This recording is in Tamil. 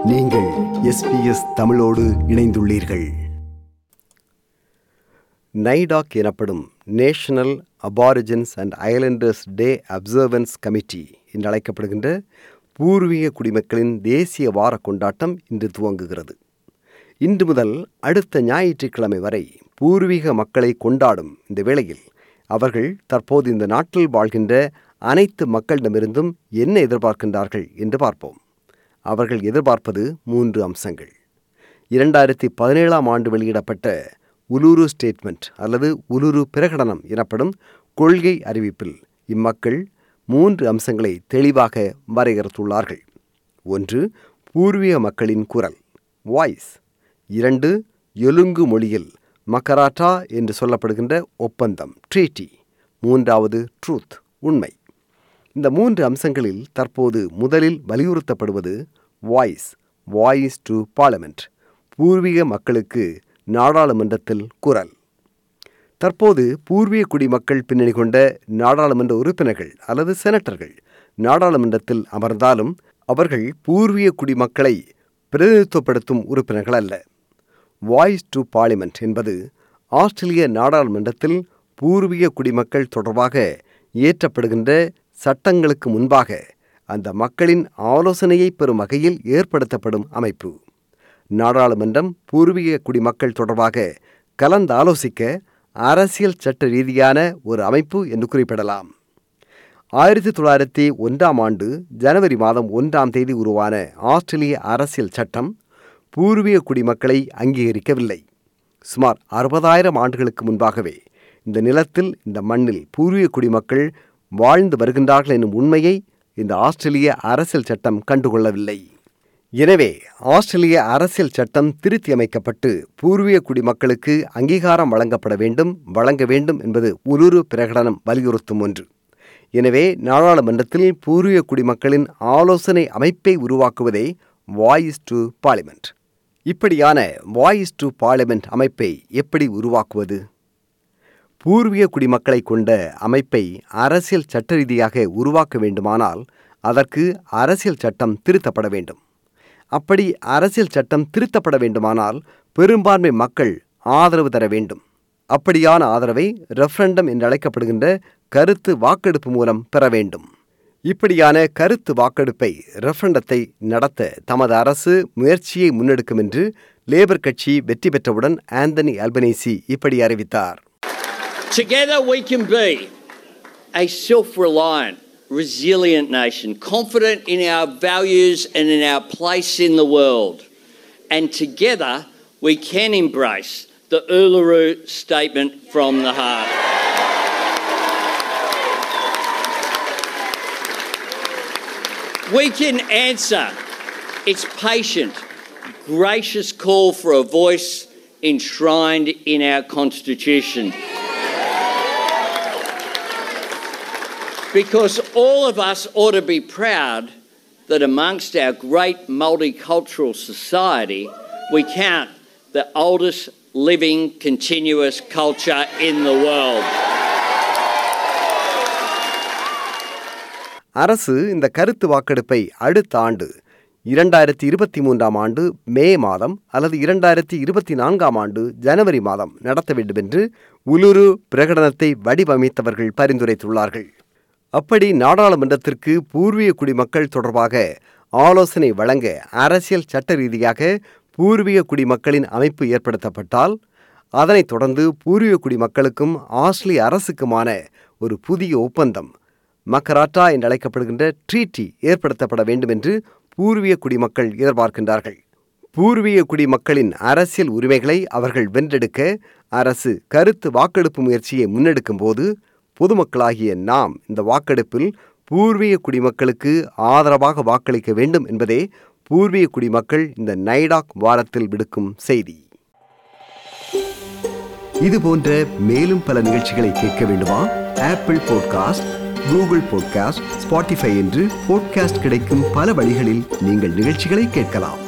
நீங்கள் எஸ்பிஎஸ் தமிழோடு இணைந்துள்ளீர்கள் நைடாக் எனப்படும் national Aborigines and Islanders day observance committee என்று அழைக்கப்படுகின்ற பூர்வீக குடிமக்களின் தேசிய வார கொண்டாட்டம் இன்று துவங்குகிறது இன்று முதல் அடுத்த ஞாயிற்றுக்கிழமை வரை பூர்வீக மக்களை கொண்டாடும் இந்த வேளையில் அவர்கள் தற்போது இந்த நாட்டில் வாழ்கின்ற அனைத்து மக்களிடமிருந்தும் என்ன எதிர்பார்க்கின்றார்கள் என்று பார்ப்போம் அவர்கள் எதிர்பார்ப்பது மூன்று அம்சங்கள் இரண்டாயிரத்தி பதினேழாம் ஆண்டு வெளியிடப்பட்ட உலுரு ஸ்டேட்மெண்ட் அல்லது உலுரு பிரகடனம் எனப்படும் கொள்கை அறிவிப்பில் இம்மக்கள் மூன்று அம்சங்களை தெளிவாக வரையறுத்துள்ளார்கள் ஒன்று பூர்வீக மக்களின் குரல் வாய்ஸ் இரண்டு எலுங்கு மொழியில் மக்கராட்டா என்று சொல்லப்படுகின்ற ஒப்பந்தம் ட்ரீட்டி மூன்றாவது ட்ரூத் உண்மை இந்த மூன்று அம்சங்களில் தற்போது முதலில் வலியுறுத்தப்படுவது வாய்ஸ் வாய்ஸ் டு பார்லமெண்ட் பூர்வீக மக்களுக்கு நாடாளுமன்றத்தில் குரல் தற்போது பூர்வீக குடிமக்கள் பின்னணி கொண்ட நாடாளுமன்ற உறுப்பினர்கள் அல்லது செனட்டர்கள் நாடாளுமன்றத்தில் அமர்ந்தாலும் அவர்கள் பூர்வீக குடிமக்களை பிரதிநிதித்துவப்படுத்தும் உறுப்பினர்கள் அல்ல வாய்ஸ் டு பார்லிமெண்ட் என்பது ஆஸ்திரேலிய நாடாளுமன்றத்தில் பூர்வீக குடிமக்கள் தொடர்பாக இயற்றப்படுகின்ற சட்டங்களுக்கு முன்பாக அந்த மக்களின் ஆலோசனையை பெறும் வகையில் ஏற்படுத்தப்படும் அமைப்பு நாடாளுமன்றம் பூர்வீக குடிமக்கள் தொடர்பாக கலந்தாலோசிக்க அரசியல் சட்ட ரீதியான ஒரு அமைப்பு என்று குறிப்பிடலாம் ஆயிரத்தி தொள்ளாயிரத்தி ஒன்றாம் ஆண்டு ஜனவரி மாதம் ஒன்றாம் தேதி உருவான ஆஸ்திரேலிய அரசியல் சட்டம் பூர்வீக குடிமக்களை அங்கீகரிக்கவில்லை சுமார் அறுபதாயிரம் ஆண்டுகளுக்கு முன்பாகவே இந்த நிலத்தில் இந்த மண்ணில் பூர்வீக குடிமக்கள் வாழ்ந்து வருகின்றார்கள் என்னும் உண்மையை இந்த ஆஸ்திரேலிய அரசியல் சட்டம் கண்டுகொள்ளவில்லை எனவே ஆஸ்திரேலிய அரசியல் சட்டம் திருத்தி அமைக்கப்பட்டு பூர்வீக குடிமக்களுக்கு அங்கீகாரம் வழங்கப்பட வேண்டும் வழங்க வேண்டும் என்பது உலுரு பிரகடனம் வலியுறுத்தும் ஒன்று எனவே நாடாளுமன்றத்தில் பூர்வீக குடிமக்களின் ஆலோசனை அமைப்பை உருவாக்குவதே வாய்ஸ் டு பார்லிமெண்ட் இப்படியான வாய்ஸ் டு பார்லிமெண்ட் அமைப்பை எப்படி உருவாக்குவது பூர்வீக குடிமக்களை கொண்ட அமைப்பை அரசியல் சட்ட ரீதியாக உருவாக்க வேண்டுமானால் அதற்கு அரசியல் சட்டம் திருத்தப்பட வேண்டும் அப்படி அரசியல் சட்டம் திருத்தப்பட வேண்டுமானால் பெரும்பான்மை மக்கள் ஆதரவு தர வேண்டும் அப்படியான ஆதரவை ரெஃபரண்டம் என்று அழைக்கப்படுகின்ற கருத்து வாக்கெடுப்பு மூலம் பெற வேண்டும் இப்படியான கருத்து வாக்கெடுப்பை ரெஃபரண்டத்தை நடத்த தமது அரசு முயற்சியை முன்னெடுக்கும் என்று லேபர் கட்சி வெற்றி பெற்றவுடன் ஆந்தனி அல்பனேசி இப்படி அறிவித்தார் Together we can be a self reliant, resilient nation, confident in our values and in our place in the world. And together we can embrace the Uluru Statement from the Heart. We can answer its patient, gracious call for a voice enshrined in our Constitution. Because all of us ought to be proud that amongst our great multicultural society, we count the oldest living continuous culture in the world. அரசு இந்த கருத்து வாக்கெடுப்பை அடுத்த ஆண்டு இரண்டாயிரத்தி இருபத்தி மூன்றாம் ஆண்டு மே மாதம் அல்லது இரண்டாயிரத்தி இருபத்தி நான்காம் ஆண்டு ஜனவரி மாதம் நடத்த வேண்டும் என்று உலுரு பிரகடனத்தை வடிவமைத்தவர்கள் பரிந்துரைத்துள்ளார்கள் அப்படி நாடாளுமன்றத்திற்கு பூர்வீக குடிமக்கள் தொடர்பாக ஆலோசனை வழங்க அரசியல் சட்ட ரீதியாக பூர்வீக குடிமக்களின் அமைப்பு ஏற்படுத்தப்பட்டால் அதனைத் தொடர்ந்து பூர்வீக குடிமக்களுக்கும் ஆஸ்திரேலிய அரசுக்குமான ஒரு புதிய ஒப்பந்தம் மக்கராட்டா என்று அழைக்கப்படுகின்ற ட்ரீட்டி ஏற்படுத்தப்பட வேண்டும் என்று பூர்வீக குடிமக்கள் எதிர்பார்க்கின்றார்கள் பூர்வீக குடிமக்களின் அரசியல் உரிமைகளை அவர்கள் வென்றெடுக்க அரசு கருத்து வாக்கெடுப்பு முயற்சியை முன்னெடுக்கும் போது பொதுமக்களாகிய நாம் இந்த வாக்கெடுப்பில் பூர்வீக குடிமக்களுக்கு ஆதரவாக வாக்களிக்க வேண்டும் என்பதே பூர்வீக குடிமக்கள் இந்த நைடாக் வாரத்தில் விடுக்கும் செய்தி இது போன்ற மேலும் பல நிகழ்ச்சிகளை கேட்க வேண்டுமா Apple podcast Google podcast Spotify என்று பாட்காஸ்ட் கிடைக்கும் பல வழிகளில் நீங்கள் நிகழ்ச்சிகளை கேட்கலாம்